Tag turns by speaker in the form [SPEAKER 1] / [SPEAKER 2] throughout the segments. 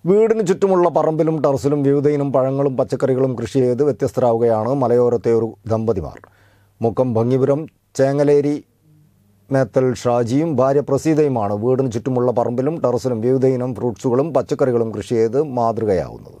[SPEAKER 1] വീടിന് ചുറ്റുമുള്ള പറമ്പിലും ടെറസിലും വിവിധ ഇനം പഴങ്ങളും പച്ചക്കറികളും കൃഷി ചെയ്ത് വ്യത്യസ്തരാവുകയാണ് മലയോരത്തെ ഒരു ദമ്പതിമാർ മുക്കം ഭംഗിപുരം ചേങ്ങലേരി മേത്തൽ ഷാജിയും ഭാര്യ പ്രസീതയുമാണ് വീടിന് ചുറ്റുമുള്ള പറമ്പിലും ടെറസിലും വിവിധ ഇനം ഫ്രൂട്ട്സുകളും പച്ചക്കറികളും കൃഷി ചെയ്ത് മാതൃകയാവുന്നത്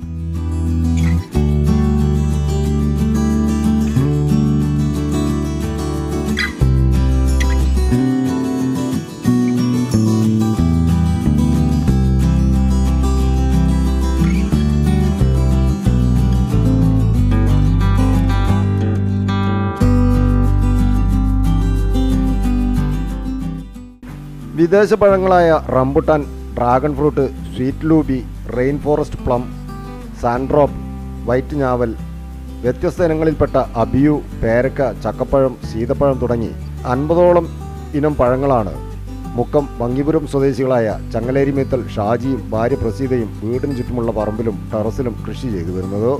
[SPEAKER 1] വിദേശ പഴങ്ങളായ റംബുട്ടാൻ ഡ്രാഗൺ ഫ്രൂട്ട് സ്വീറ്റ് ലൂബി റെയിൻ ഫോറസ്റ്റ് പ്ലം സാൻഡ്രോപ്പ് വൈറ്റ് ഞാവൽ വ്യത്യസ്ത ഇനങ്ങളിൽപ്പെട്ട അബിയു പേരക്ക ചക്കപ്പഴം സീതപ്പഴം തുടങ്ങി അൻപതോളം ഇനം പഴങ്ങളാണ് മുക്കം വങ്ങിപുരം സ്വദേശികളായ ചങ്ങലേരി മേത്തൽ ഷാജിയും ഭാര്യ പ്രസീതയും വീടിന് ചുറ്റുമുള്ള പറമ്പിലും ടെറസിലും കൃഷി ചെയ്തു വരുന്നത്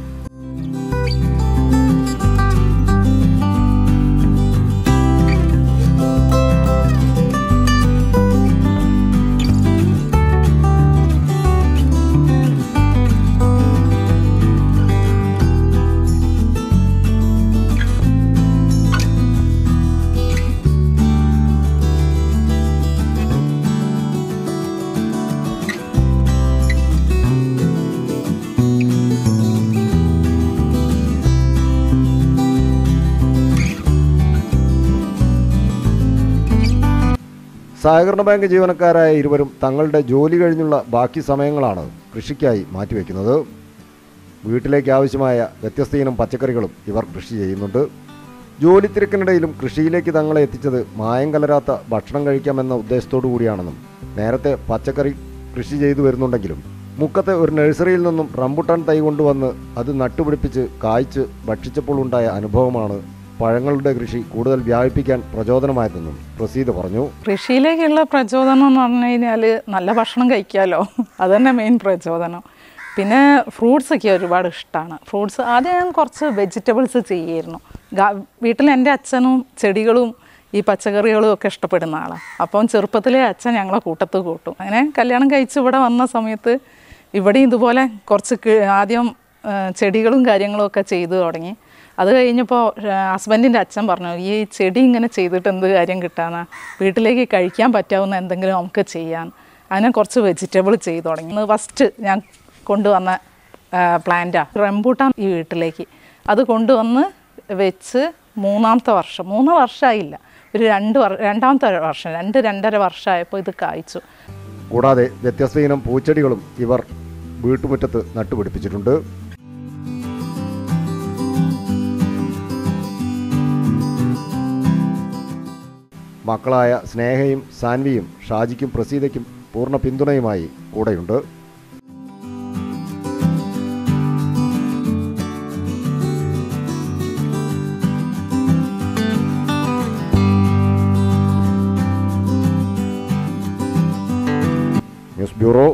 [SPEAKER 1] സഹകരണ ബാങ്ക് ജീവനക്കാരായ ഇരുവരും തങ്ങളുടെ ജോലി കഴിഞ്ഞുള്ള ബാക്കി സമയങ്ങളാണ് കൃഷിക്കായി മാറ്റിവെക്കുന്നത് വീട്ടിലേക്ക് ആവശ്യമായ വ്യത്യസ്ത ഇനം പച്ചക്കറികളും ഇവർ കൃഷി ചെയ്യുന്നുണ്ട് ജോലി തിരക്കിനിടയിലും കൃഷിയിലേക്ക് തങ്ങളെ എത്തിച്ചത് മായം കലരാത്ത ഭക്ഷണം കഴിക്കാമെന്ന ഉദ്ദേശത്തോടു കൂടിയാണെന്നും നേരത്തെ പച്ചക്കറി കൃഷി ചെയ്തു വരുന്നുണ്ടെങ്കിലും മുക്കത്തെ ഒരു നഴ്സറിയിൽ നിന്നും റംബുട്ടാൻ തൈ കൊണ്ടുവന്ന് അത് നട്ടുപിടിപ്പിച്ച് കായ്ച്ച് ഭക്ഷിച്ചപ്പോൾ ഉണ്ടായ അനുഭവമാണ് പഴങ്ങളുടെ കൃഷി കൂടുതൽ വ്യാപിപ്പിക്കാൻ പ്രചോദനമായതെന്നും പ്രസീദ് പറഞ്ഞു
[SPEAKER 2] കൃഷിയിലേക്കുള്ള പ്രചോദനം എന്ന് പറഞ്ഞു കഴിഞ്ഞാൽ നല്ല ഭക്ഷണം കഴിക്കാമല്ലോ അതന്നെ മെയിൻ പ്രചോദനം പിന്നെ ഫ്രൂട്ട്സ് ഒക്കെ ഒരുപാട് ഇഷ്ടമാണ് ഫ്രൂട്ട്സ് ആദ്യം ഞാൻ കുറച്ച് വെജിറ്റബിൾസ് ചെയ്യായിരുന്നു ഗാ- വീട്ടിൽ എൻ്റെ അച്ഛനും ചെടികളും ഈ പച്ചക്കറികളും ഒക്കെ ഇഷ്ടപ്പെടുന്ന ആളാണ് അപ്പം ചെറുപ്പത്തിലെ അച്ഛൻ ഞങ്ങളെ കൂട്ടത്ത് കൂട്ടും അങ്ങനെ കല്യാണം കഴിച്ച് ഇവിടെ വന്ന സമയത്ത് ഇവിടെയും ഇതുപോലെ കുറച്ച് കി- ആദ്യം ആ, ചെടികളും കാര്യങ്ങളും ഒക്കെ ചെയ്തു തുടങ്ങി അത് കഴിഞ്ഞപ്പോൾ ഹസ്ബൻഡിൻ്റെ അച്ഛൻ പറഞ്ഞു ഈ ചെടി ഇങ്ങനെ ചെയ്തിട്ട് എന്ത് കാര്യം കിട്ടാനാ വീട്ടിലേക്ക് കഴിക്കാൻ പറ്റാവുന്ന എന്തെങ്കിലും നമുക്ക് ചെയ്യാൻ അതിനെ കുറച്ച് വെജിറ്റബിൾ ചെയ്തു തുടങ്ങി ഫസ്റ്റ് ഞാൻ കൊണ്ടുവന്ന പ്ലാന്റാണ് റംബൂട്ടാൻ ഈ വീട്ടിലേക്ക് അത് കൊണ്ടുവന്ന് വെച്ച് മൂന്നാമത്തെ വർഷം മൂന്ന് വർഷമായില്ല ഒരു രണ്ട് വർ രണ്ടാമത്തെ വർഷം രണ്ട് രണ്ടര വർഷമായപ്പോൾ ഇത് കായ്ച്ചു
[SPEAKER 1] കൂടാതെ വ്യത്യസ്ത ഇനം പൂച്ചെടികളും ഇവർ വീട്ടുമുറ്റത്ത് നട്ടുപിടിപ്പിച്ചിട്ടുണ്ട് മക്കളായ സ്നേഹയും സാൻവിയും ഷാജിക്കും പ്രസീതയ്ക്കും പൂർണ്ണ പിന്തുണയുമായി കൂടെയുണ്ട് ന്യൂസ് ബ്യൂറോ